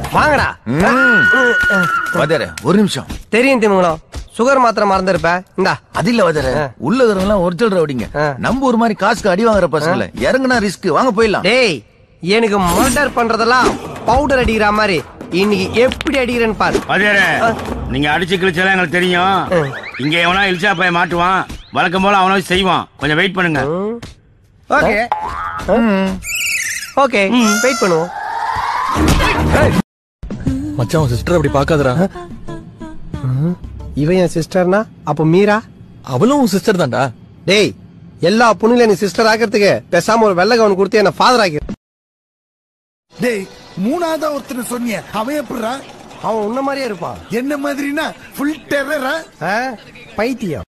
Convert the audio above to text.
வாங்கடா வாத்தியார ஒரு நிமிஷம் தெரியும் திமுங்கலம் சுகர் மாத்திரை மறந்துருப்ப இந்தா அது இல்ல வாத்தியார உள்ள இருக்கிறவங்க ஒரிஜினல் ரவுடிங்க ஆ. நம்ம ஒரு மாதிரி காசுக்கு அடி வாங்குற பசங்கள இறங்குனா ரிஸ்க் வாங்க போயிடலாம் டேய் எனக்கு மர்டர் பண்றதெல்லாம் பவுடர் அடிக்கிற மாதிரி இன்னைக்கு எப்படி அடிக்கிறேன்னு பாரு வாத்தியாரே நீங்க அடிச்சு கிழிச்சாலும் எங்களுக்கு தெரியும் ம். இங்க எவனா இழிச்சா போய் மாட்டுவான் வழக்கம் போல அவனாவே செய்வான் கொஞ்சம் வெயிட் பண்ணுங்க ஓகே ஓகே வெயிட் பண்ணுவோம் மச்சான் உன் சிஸ்டர் அப்படி பார்க்காதடா இவன் என் சிஸ்டர்னா அப்ப மீரா அவளும் உன் சிஸ்டர் தான்டா டேய் எல்லா பொண்ணுல எனக்கு சிஸ்டர் ஆக்கிறதுக்கு பேசாம ஒரு வெள்ளை கவன் கொடுத்து என்ன ஃபாதர் ஆக்கி டேய் மூணாவதா ஒருத்தனை சொன்னிய அவன் எப்படிடா அவன் உன்ன மாதிரியே இருப்பான் என்ன மாதிரினா ஃபுல் டெரரா ஆ? பைத்தியம்